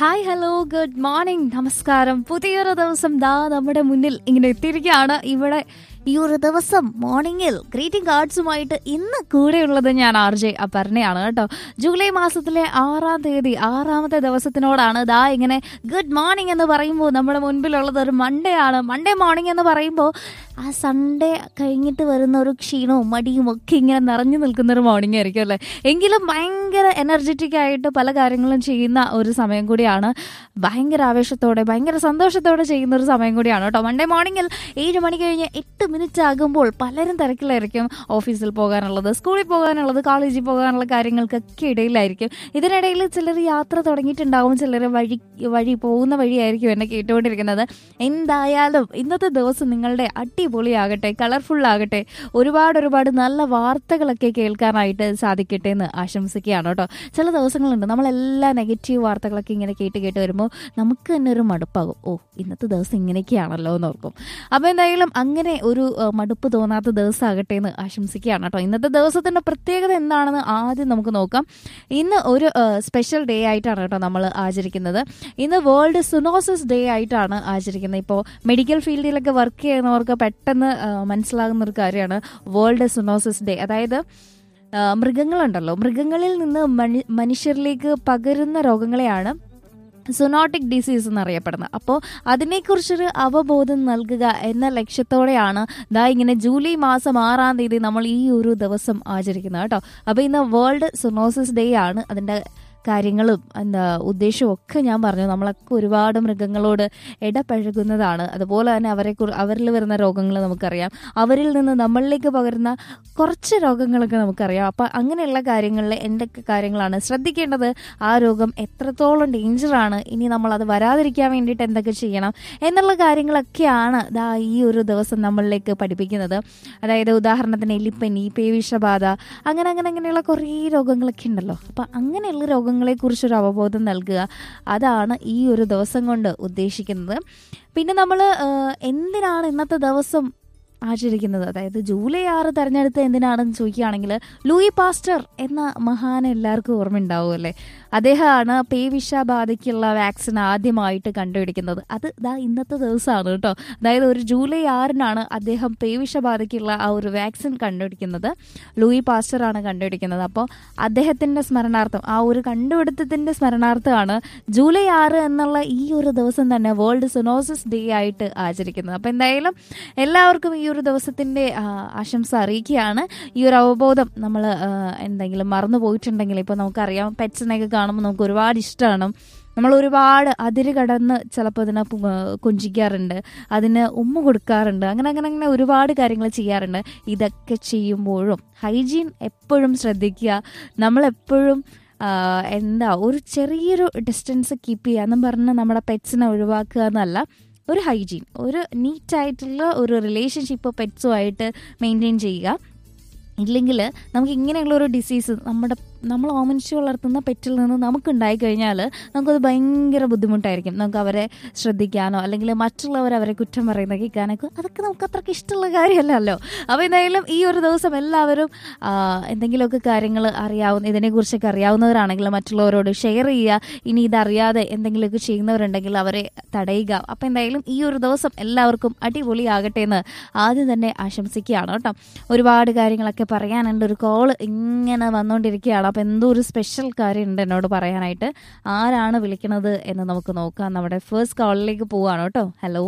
Hi hello good morning നമസ്കാരം പുതിയൊരു ദിവസം ദാ നമ്മുടെ മുന്നിൽ ഇങ്ങനെ എത്തിയിരിക്കുകയാണ് ഇവിടെ ഈ ഒരു ദിവസം മോർണിംഗിൽ ഗ്രീറ്റിംഗ് കാർഡ്സുമായിട്ട് ഇന്ന് കൂടെയുള്ളത് ഞാൻ ആർ ജെ അപർണയാണ് കേട്ടോ ജൂലൈ മാസത്തിലെ ആറാം തീയതി ആറാമത്തെ ദിവസത്തിനോടാണ് ദാ ഇങ്ങനെ ഗുഡ് മോർണിംഗ് എന്ന് പറയുമ്പോൾ നമ്മുടെ മുൻപിലുള്ളത് ഒരു മൺഡേ ആണ് മൺഡേ മോർണിംഗ് എന്ന് പറയുമ്പോൾ ആ സൺഡേ കഴിഞ്ഞിട്ട് വരുന്ന ഒരു ക്ഷീണവും മടിയും ഒക്കെ ഇങ്ങനെ നിറഞ്ഞു നിൽക്കുന്ന ഒരു മോർണിംഗ് ആയിരിക്കും അല്ലേ എങ്കിലും ഭയങ്കര എനർജറ്റിക് ആയിട്ട് പല കാര്യങ്ങളും ചെയ്യുന്ന ഒരു സമയം കൂടിയാണ് ഭയങ്കര ആവേശത്തോടെ ഭയങ്കര സന്തോഷത്തോടെ ചെയ്യുന്ന ഒരു സമയം കൂടിയാണ് കേട്ടോ മൺഡേ മോർണിംഗിൽ ഏഴ് മണി കഴിഞ്ഞ് എട്ട് മിനിറ്റ് ആകുമ്പോൾ പലരും തിരക്കിലായിരിക്കും ഓഫീസിൽ പോകാനുള്ളത് സ്കൂളിൽ പോകാനുള്ളത് കോളേജിൽ പോകാനുള്ള കാര്യങ്ങൾക്കൊക്കെ ഇടയിലായിരിക്കും ഇതിനിടയിൽ ചിലർ യാത്ര തുടങ്ങിയിട്ടുണ്ടാവും ചിലർ വഴി വഴി പോകുന്ന വഴിയായിരിക്കും എന്നെ കേട്ടുകൊണ്ടിരിക്കുന്നത് എന്തായാലും ഇന്നത്തെ ദിവസം നിങ്ങളുടെ അടിപൊളിയാകട്ടെ കളർഫുൾ ആകട്ടെ ഒരുപാട് ഒരുപാട് നല്ല വാർത്തകളൊക്കെ കേൾക്കാനായിട്ട് സാധിക്കട്ടെ എന്ന് ആശംസിക്കുകയാണ് കേട്ടോ ചില ദിവസങ്ങളുണ്ട് നമ്മളെല്ലാ നെഗറ്റീവ് വാർത്തകളൊക്കെ ഇങ്ങനെ കേട്ട് കേട്ട് വരുമ്പോൾ നമുക്ക് തന്നെ ഒരു മടുപ്പാകും ഓ ഇന്നത്തെ ദിവസം ഇങ്ങനെയൊക്കെയാണല്ലോ എന്ന് ഓർക്കും അപ്പോൾ എന്തായാലും അങ്ങനെ ഒരു ആ, മടുപ്പ് തോന്നാത്ത ദിവസമാകട്ടെ എന്ന് ആശംസിക്കുകയാണ് കേട്ടോ ഇന്നത്തെ ദിവസത്തിന്റെ പ്രത്യേകത എന്താണെന്ന് ആദ്യം നമുക്ക് നോക്കാം ഇന്ന് ഒരു സ്പെഷ്യൽ ഡേ ആയിട്ടാണ് കേട്ടോ നമ്മൾ ആചരിക്കുന്നത് ഇന്ന് വേൾഡ് സുനോസിസ് ഡേ ആയിട്ടാണ് ആചരിക്കുന്നത് ഇപ്പോൾ മെഡിക്കൽ ഫീൽഡിലൊക്കെ വർക്ക് ചെയ്യുന്നവർക്ക് പെട്ടെന്ന് ആ, മനസ്സിലാകുന്ന ഒരു കാര്യമാണ് വേൾഡ് സുനോസിസ് ഡേ അതായത് ആ, മൃഗങ്ങളുണ്ടല്ലോ മൃഗങ്ങളിൽ നിന്ന് മണി- മനുഷ്യരിലേക്ക് പകരുന്ന രോഗങ്ങളെയാണ് സുനോട്ടിക് ഡിസീസ് എന്നറിയപ്പെടുന്നത് അപ്പോൾ അതിനെക്കുറിച്ചൊരു അവബോധം നൽകുക എന്ന ലക്ഷ്യത്തോടെയാണ് ദാ ഇങ്ങനെ ജൂലൈ മാസം ആറാം തീയതി നമ്മൾ ഈ ഒരു ദിവസം ആചരിക്കുന്നത് കേട്ടോ അപ്പോൾ ഇന്ന് വേൾഡ് സുനോസിസ് ഡേ ആണ് അതിൻ്റെ കാര്യങ്ങളും എന്താ ഉദ്ദേശവും ഒക്കെ ഞാൻ പറഞ്ഞു നമ്മളൊക്കെ ഒരുപാട് മൃഗങ്ങളോട് ഇടപഴകുന്നതാണ് അതുപോലെ തന്നെ അവരെ കുറി- അവരിൽ വരുന്ന രോഗങ്ങൾ നമുക്കറിയാം അവരിൽ നിന്ന് നമ്മളിലേക്ക് പകരുന്ന കുറച്ച് രോഗങ്ങളൊക്കെ നമുക്കറിയാം അപ്പം അങ്ങനെയുള്ള കാര്യങ്ങളിൽ എന്തൊക്കെ കാര്യങ്ങളാണ് ശ്രദ്ധിക്കേണ്ടത് ആ രോഗം എത്രത്തോളം ഡേഞ്ചറാണ് ഇനി നമ്മൾ അത് വരാതിരിക്കാൻ വേണ്ടിയിട്ട് എന്തൊക്കെ ചെയ്യണം എന്നുള്ള കാര്യങ്ങളൊക്കെയാണ് ദാ ഈ ഒരു ദിവസം നമ്മളിലേക്ക് പഠിപ്പിക്കുന്നത് അതായത് ഉദാഹരണത്തിന് എലിപ്പനി പേവിഷബാധ അങ്ങനെ അങ്ങനെ അങ്ങനെയുള്ള കുറേ രോഗങ്ങളൊക്കെ ഉണ്ടല്ലോ അപ്പം അങ്ങനെയുള്ള രോഗങ്ങളെ കുറിച്ചൊരു അവബോധം നൽകുക അതാണ് ഈ ഒരു ദിവസം കൊണ്ട് ഉദ്ദേശിക്കുന്നത് പിന്നെ നമ്മൾ എന്തിനാണ് ഇന്നത്തെ ദിവസം ആചരിക്കുന്നത് അതായത് ജൂലൈ ആറ് തെരഞ്ഞെടുത്ത് എന്തിനാണെന്ന് ചോദിക്കുകയാണെങ്കിൽ ലൂയി പാസ്റ്റർ എന്ന മഹാൻ എല്ലാവർക്കും ഓർമ്മയുണ്ടാവും അല്ലേ അദ്ദേഹമാണ് പേവിഷബാധയ്ക്കുള്ള വാക്സിൻ ആദ്യമായിട്ട് കണ്ടുപിടിക്കുന്നത് അത് ദാ ഇന്നത്തെ ദിവസമാണ് കേട്ടോ അതായത് ഒരു ജൂലൈ ആറിനാണ് അദ്ദേഹം പേവിഷബാധയ്ക്കുള്ള ആ ഒരു വാക്സിൻ കണ്ടുപിടിക്കുന്നത് ലൂയി പാസ്റ്റർ ആണ് കണ്ടുപിടിക്കുന്നത് അപ്പോൾ അദ്ദേഹത്തിന്റെ സ്മരണാർത്ഥം ആ ഒരു കണ്ടുപിടുത്തത്തിന്റെ സ്മരണാർത്ഥമാണ് ജൂലൈ ആറ് എന്നുള്ള ഈ ഒരു ദിവസം തന്നെ വേൾഡ് സുനോസിസ് ഡേ ആയിട്ട് ആചരിക്കുന്നത് അപ്പോൾ എന്തായാലും എല്ലാവർക്കും ഈ ഒരു ദിവസത്തിന്റെ ആ, ആശംസ അറിയിക്കുകയാണ് ഈ ഒരു അവബോധം നമ്മൾ എന്തെങ്കിലും മറന്നു പോയിട്ടുണ്ടെങ്കിൽ ഇപ്പോൾ നമുക്കറിയാം പെറ്റ്സിനെയൊക്കെ കാണുമ്പോൾ നമുക്ക് ഒരുപാട് ഇഷ്ടമാണ് നമ്മൾ ഒരുപാട് അതിര് കടന്ന് ചിലപ്പോൾ അതിനെ പു- ആ, കൊഞ്ചിക്കാറുണ്ട് അതിന് ഉമ്മ കൊടുക്കാറുണ്ട് അങ്ങനെ അങ്ങനെ അങ്ങനെ ഒരുപാട് കാര്യങ്ങൾ ചെയ്യാറുണ്ട് ഇതൊക്കെ ചെയ്യുമ്പോഴും ഹൈജീൻ എപ്പോഴും ശ്രദ്ധിക്കുക നമ്മളെപ്പോഴും ആ, എന്താ ഒരു ചെറിയൊരു ഡിസ്റ്റൻസ് കീപ്പ് ചെയ്യുക എന്നും പറഞ്ഞ് നമ്മുടെ പെറ്റ്സിനെ ഒഴിവാക്കുക എന്നല്ല ഒരു ഹൈജീൻ ഒരു നീറ്റായിട്ടുള്ള ഒരു റിലേഷൻഷിപ്പ് പെറ്റ്സുമായിട്ട് മെയിൻറ്റെയിൻ ചെയ്യുക ഇല്ലെങ്കിൽ നമുക്ക് ഇങ്ങനെയുള്ള ഒരു ഡിസീസ് നമ്മുടെ നമ്മൾ ഓമനിച്ച് വളർത്തുന്ന പെറ്റിൽ നിന്ന് നമുക്ക് ഉണ്ടായി കഴിഞ്ഞാൽ നമുക്കത് ഭയങ്കര ബുദ്ധിമുട്ടായിരിക്കും നമുക്ക് അവരെ ശ്രദ്ധിക്കാനോ അല്ലെങ്കിൽ മറ്റുള്ളവർ അവരെ കുറ്റം പറയുന്ന കേൾക്കാനൊക്കെ അതൊക്കെ നമുക്ക് അത്രയ്ക്ക് ഇഷ്ടമുള്ള കാര്യമല്ലല്ലോ അപ്പോൾ എന്തായാലും ഈ ഒരു ദിവസം എല്ലാവരും ആ, എന്തെങ്കിലുമൊക്കെ കാര്യങ്ങൾ അറിയാവുന്ന ഇതിനെക്കുറിച്ചൊക്കെ അറിയാവുന്നവരാണെങ്കിൽ മറ്റുള്ളവരോട് ഷെയർ ചെയ്യുക ഇനി ഇതറിയാതെ എന്തെങ്കിലുമൊക്കെ ചെയ്യുന്നവരുണ്ടെങ്കിൽ അവരെ തടയുക അപ്പോൾ എന്തായാലും ഈ ഒരു ദിവസം എല്ലാവർക്കും അടിപൊളിയാകട്ടെ എന്ന് ആദ്യം തന്നെ ആശംസിക്കുകയാണ് കേട്ടോ ഒരുപാട് കാര്യങ്ങളൊക്കെ പറയാനുണ്ട് ഒരു കോള് ഇങ്ങനെ വന്നുകൊണ്ടിരിക്കുകയാണ് അപ്പോൾ എന്തോ ഒരു സ്പെഷ്യൽ കാര്യമുണ്ട് എന്നോട് പറയാനായിട്ട് ആരാണ് വിളിക്കണത് എന്ന് നമുക്ക് നോക്കാം നമ്മുടെ ഫസ്റ്റ് കോളിലേക്ക് പോവാണ് കേട്ടോ ഹലോ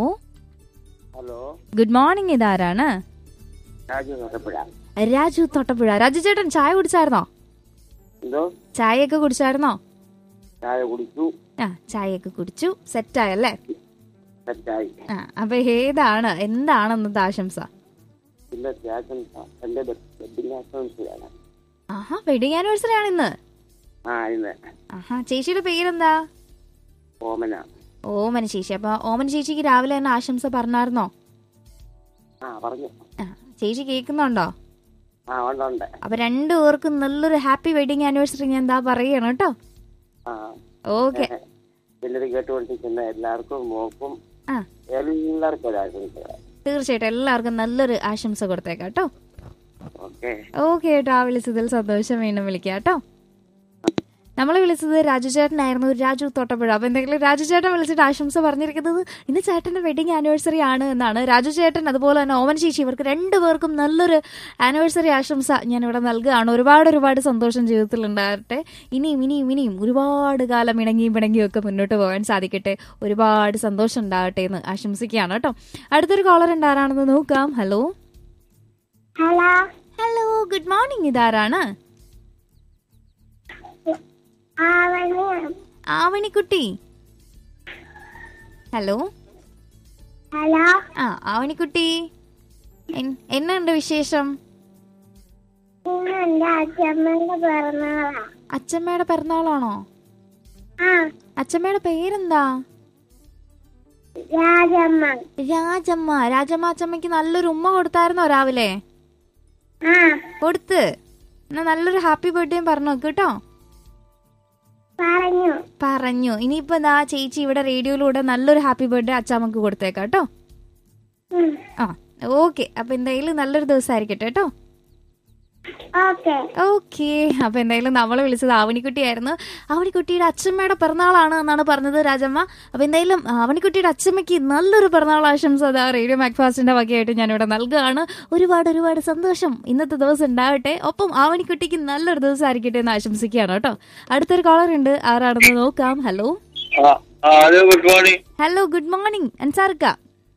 ഹലോ ഗുഡ് മോർണിംഗ് ഇതാരാണ് രാജു തൊട്ടപ്പുഴ രാജു തൊട്ടപ്പുഴ രാജു ചേട്ടൻ ചായ കുടിച്ചായിരുന്നോ എന്തോ ചായയൊക്കെ കുടിച്ചായിരുന്നോ ചായ കുടിച്ചു ആ ചായയൊക്കെ കുടിച്ചു സെറ്റായല്ലേ സെറ്റായി ആ അപ്പൊ ഏതാണ് എന്താണ് ഇന്നത്തെ ആശംസ പിന്നെ ആശംസ എന്റെ വെഡിങ് ആശംസയാണ് ആഹാ വെഡിങ് ആനിവേഴ്സറി ആണ് ഇന്ന് ആ ഇന്ന് ആഹാ ചേച്ചിയുടെ പേരെന്താ ഓമന ഓമന ചേച്ചി അപ്പൊ ഓമന ചേച്ചിക്ക് രാവിലെ തന്നെ ആശംസ പറഞ്ഞായിരുന്നോ ആ പറഞ്ഞു ആ ചേച്ചി കേൾക്കുന്നുണ്ടോ ആ ഉണ്ട് ഉണ്ട് അപ്പൊ രണ്ടു പേർക്കും നല്ലൊരു ഹാപ്പി വെഡിങ് ആനിവേഴ്സറി ഞാൻ എന്താ പറയണം കേട്ടോ ആ ഓക്കെ എല്ലാവരും കേട്ടുകൊണ്ടിരിക്കുന്ന എല്ലാവർക്കും മോക്കും ആ എല്ലാവർക്കും ഒരു ആശംസ തീർച്ചയായിട്ടും എല്ലാവർക്കും നല്ലൊരു ആശംസ കൊടുത്തേക്കാം കേട്ടോ ഓക്കെ ഓക്കെ കേട്ടോ ആ വിളിച്ചതിൽ സന്തോഷം വീണ്ടും വിളിക്കാം കേട്ടോ നമ്മളെ വിളിച്ചത് രാജു ചേട്ടനായിരുന്നു രാജു തോട്ടപ്പുഴ അപ്പൊ എന്തെങ്കിലും രാജു ചേട്ടൻ വിളിച്ചിട്ട് ആശംസ പറഞ്ഞിരിക്കുന്നത് ഇന്ന് ചേട്ടന്റെ വെഡിങ് ആനിവേഴ്സറി ആണ് എന്നാണ് രാജു ചേട്ടൻ അതുപോലെ തന്നെ ഓമൻ ചേച്ചി ഇവർക്ക് രണ്ടുപേർക്കും നല്ലൊരു ആനിവേഴ്സറി ആശംസ ഞാൻ ഇവിടെ നൽകുകയാണ് ഒരുപാട് ഒരുപാട് സന്തോഷം ജീവിതത്തിൽ ഉണ്ടാകട്ടെ ഇനിയും ഇനിയും ഇനിയും ഒരുപാട് കാലം ഇണങ്ങിയും പിണങ്ങിയും ഒക്കെ മുന്നോട്ട് പോകാൻ സാധിക്കട്ടെ ഒരുപാട് സന്തോഷം ഉണ്ടാകട്ടെ എന്ന് ആശംസിക്കുകയാണ് കേട്ടോ അടുത്തൊരു കോളർ ഉണ്ട് ആരാണെന്ന് നോക്കാം hello hello hello good morning ഇതാരാണ് ആവണിയാണ് ആവണിക്കുട്ടി ഹലോ ഹലോ ആ ആവണിക്കുട്ടി എൻ- എന്നുണ്ട് വിശേഷം ഇന്ന് എന്റെ അച്ഛമ്മന്റെ പിറന്നാളാ അച്ഛമ്മയുടെ പിറന്നാളാണോ ആ അച്ഛമ്മയുടെ പേരെന്താ രാജമ്മ രാജമ്മ രാജമ്മ അച്ഛമ്മയ്ക്ക് നല്ലൊരു ഉമ്മ കൊടുത്തായിരുന്നോ രാവിലെ ആ കൊടുത്ത് എന്നാ നല്ലൊരു ഹാപ്പി ബർത്ത്ഡേ പറഞ്ഞു കേട്ടോ പറഞ്ഞു പറഞ്ഞു ഇനിയിപ്പോ ദാ ചേച്ചി ഇവിടെ റേഡിയോയിലൂടെ നല്ലൊരു ഹാപ്പി ബർത്ത്ഡേ അച്ഛമ്മക്ക് കൊടുത്തേക്കാം കേട്ടോ ഉം. ആ ഓക്കെ അപ്പൊ എന്തായാലും നല്ലൊരു ദിവസമായിരിക്കട്ടെ കേട്ടോ ഓക്കെ ഓക്കെ അപ്പൊ എന്തായാലും നമ്മളെ വിളിച്ചത് ആവണിക്കുട്ടിയായിരുന്നു ആവണിക്കുട്ടിയുടെ അച്ഛമ്മയുടെ പിറന്നാളാണ് എന്നാണ് പറഞ്ഞത് രാജമ്മ അപ്പൊ എന്തായാലും ആവണിക്കുട്ടിയുടെ അച്ഛമ്മയ്ക്ക് നല്ലൊരു പിറന്നാൾ ആശംസ അതാ റേഡിയോ മാക്ഫാസ്റ്റിന്റെ വകയായിട്ട് ഞാനിവിടെ നൽകുകയാണ് ഒരുപാട് ഒരുപാട് സന്തോഷം ഇന്നത്തെ ദിവസം ഉണ്ടാവട്ടെ ഒപ്പം ആവണിക്കുട്ടിക്ക് നല്ലൊരു ദിവസം ആയിരിക്കട്ടെ എന്ന് ആശംസിക്കുകയാണ് കേട്ടോ അടുത്തൊരു കോളർ ഉണ്ട് ആരാണെന്ന് നോക്കാം ഹലോ ആ ആ, hello good morning hello good morning അൻസാർക്ക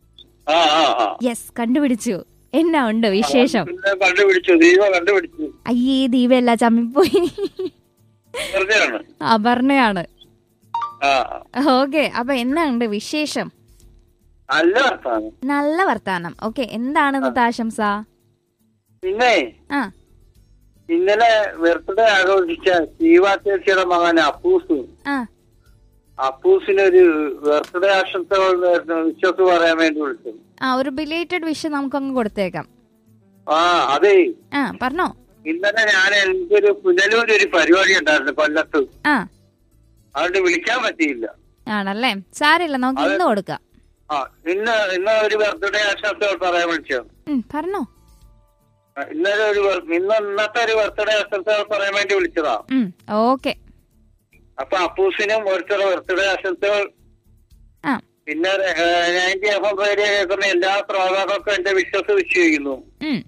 ആ ആ ആ യെസ് കണ്ടുപിടിച്ചു എന്നാ ഉണ്ട് വിശേഷം പിന്നെ കണ്ടുപിടിച്ചു ദീപ കണ്ടുപിടിച്ചു അയ്യേ ദീപല്ല ചമ്മിപ്പോയി വെറുതെയാണ് ആ പറഞ്ഞയാണ് ആ ഓക്കെ അപ്പൊ എന്നാ ഉണ്ട് വിശേഷം നല്ല വർത്താനം നല്ല വർത്താനം ഓക്കെ എന്താണ് ഇന്നത്തെ ആശംസ പിന്നെ ആ ഇന്നലെ ബർത്ത്ഡേ ആഘോഷിച്ച ശീവ ചേച്ചിയുടെ മകൻ അപ്പൂസ് ആ അപ്പൂസിനൊരു ബർത്ത്ഡേ ആശംസകൾ നേർന്നു വിശ്വസ് പറയാൻ വേണ്ടി വിളിച്ചു ആ ഒരു ബിലേറ്റഡ് വിഷ് നമുക്കങ്ങ് കൊടുത്തേക്കാം ആ അതെ ആ പറഞ്ഞോ ഇന്നലെ ഞാൻ എനിക്കൊരു പുനലൂർ ഒരു പരിപാടി ഉണ്ടായിരുന്നു കൊല്ലത്ത് ആ അതുകൊണ്ട് വിളിക്കാൻ പറ്റിയില്ല ആണല്ലേ സാരമില്ല നമുക്ക് ഇന്ന് കൊടുക്കാം ആ ഇന്ന് ഇന്ന് ഒരു ബർത്ത്ഡേ ആശംസകൾ പറയാൻ വിളിച്ചു ഉം, പറഞ്ഞോ ഇന്നലെ ഒരു ബർ- ഇന്ന് ഇന്നത്തെ ഒരു ബർത്ത്ഡേ ആശംസകൾ പറയാൻ വേണ്ടി വിളിച്ചതാ ഉം ഓക്കെ അപ്പൊ അപ്പൂസിനും ഓരോരുത്തരുടെ ബർത്ത്ഡേ ആശംസകൾ ആ പിന്നെ നയൻറ്റി എഫ് എം റേഡിയോ കേൾക്കുന്ന എല്ലാ ശ്രോതാക്കൾക്കും എന്റെ വിശ്വസ് വിശ്വസിക്കുന്നു ഉം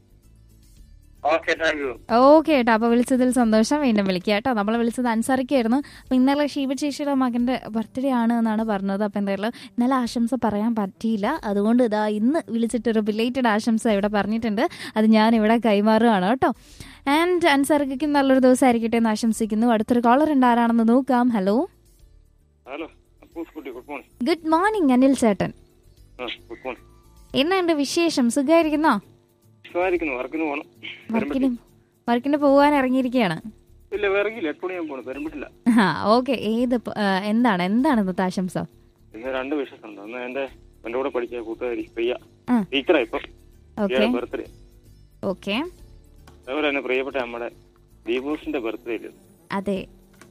ഓക്കെ താങ്ക് യു ഓക്കെ കേട്ടോ അപ്പൊ വിളിച്ചതിൽ സന്തോഷം വീണ്ടും വിളിക്കുക കേട്ടോ നമ്മളെ വിളിച്ചത് അൻസാറിക്കായിരുന്നു അപ്പൊ ഇന്നലെ ഷീബ ചേച്ചിയുടെ മകന്റെ ബർത്ത്ഡേ ആണ് എന്നാണ് പറഞ്ഞത് അപ്പൊ എന്തായാലും ഇന്നലെ ആശംസ പറയാൻ പറ്റിയില്ല അതുകൊണ്ട് ഇതാ ഇന്ന് വിളിച്ചിട്ടൊരു ബിലേറ്റഡ് ആശംസ ഇവിടെ പറഞ്ഞിട്ടുണ്ട് അത് ഞാൻ ഇവിടെ കൈമാറുകയാണ് കേട്ടോ ആൻഡ് അൻസാർക്കും നല്ലൊരു ദിവസം ആയിരിക്കട്ടെ എന്ന് ആശംസിക്കുന്നു അടുത്തൊരു കോളർ ഉണ്ട് ആരാണെന്ന് നോക്കാം ഹലോ ഹലോ അപ്പൂസ് കുട്ടി good morning good morning Anil ചേട്ടൻ ഗുഡ് മോർണിംഗ് എന്നുണ്ട് വിശേഷം സുഖമായിരിക്കുന്നോ സുഖമായിരിക്കുന്നു വർക്കിന് പോകണം വർക്കിന് വർക്കിന് പോകാൻ ഇറങ്ങിയിരിക്കുകയാണ് ഇല്ല വിറകില്ല എട്ട് മണിയാൻ പോകണം പെരുമ്പിട്ടില്ല ആ ഓക്കെ ഏത് പ- ആ, എന്താണ് എന്താണ് ഇന്നത്തെ ആശംസ ഇന്ന് രണ്ട് വിഷസ് ഉണ്ട് ഒന്ന് എന്റെ എന്റെ കൂടെ പഠിച്ച കൂട്ടുകാരി പ്രിയ ആ. ടീച്ചറാ ഇപ്പൊ ഓക്കെ ബർത്ത്ഡേ ഓക്കെ അതുപോലെ തന്നെ പ്രിയപ്പെട്ട നമ്മുടെ ദീപൂസിന്റെ ബർത്ത്ഡേ ഇല്ല അതെ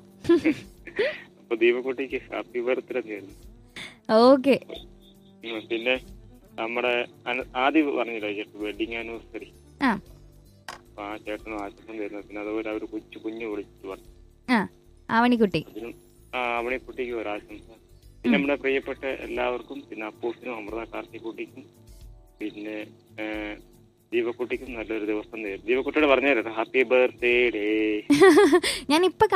അപ്പൊ ദീപക്കുട്ടിക്ക് ഹാപ്പി ബർത്ത്ഡേ ആയിരുന്നു ഓക്കെ ഉം, പിന്നെ നമ്മുടെ അന- ആദ്യം പറഞ്ഞില്ല ചേട്ടൻ വെഡിങ് ആനിവേഴ്സറി ആ അപ്പൊ ആ ചേട്ടനും ആശംസം തരുന്നത് പിന്നെ അതുപോലെ അവർ കൊച്ചു കുഞ്ഞു വിളിച്ചു പറഞ്ഞു ആ ആവണിക്കുട്ടി അതിനും ആ അവണിക്കുട്ടിക്ക് ഒരാശംസ പിന്നെ നമ്മുടെ പ്രിയപ്പെട്ട എല്ലാവർക്കും പിന്നെ അപ്പൂസിനും അമൃത കാർത്തിക്കുട്ടിക്കും പിന്നെ ഏഹ്, ദീപക്കുട്ടിക്കും നല്ലൊരു ദിവസം നേരും ദീപക്കുട്ടിയോട് പറഞ്ഞു തരാം ഹാപ്പി ബർത്ത്ഡേ ഡേ ഞാൻ ഇപ്പൊ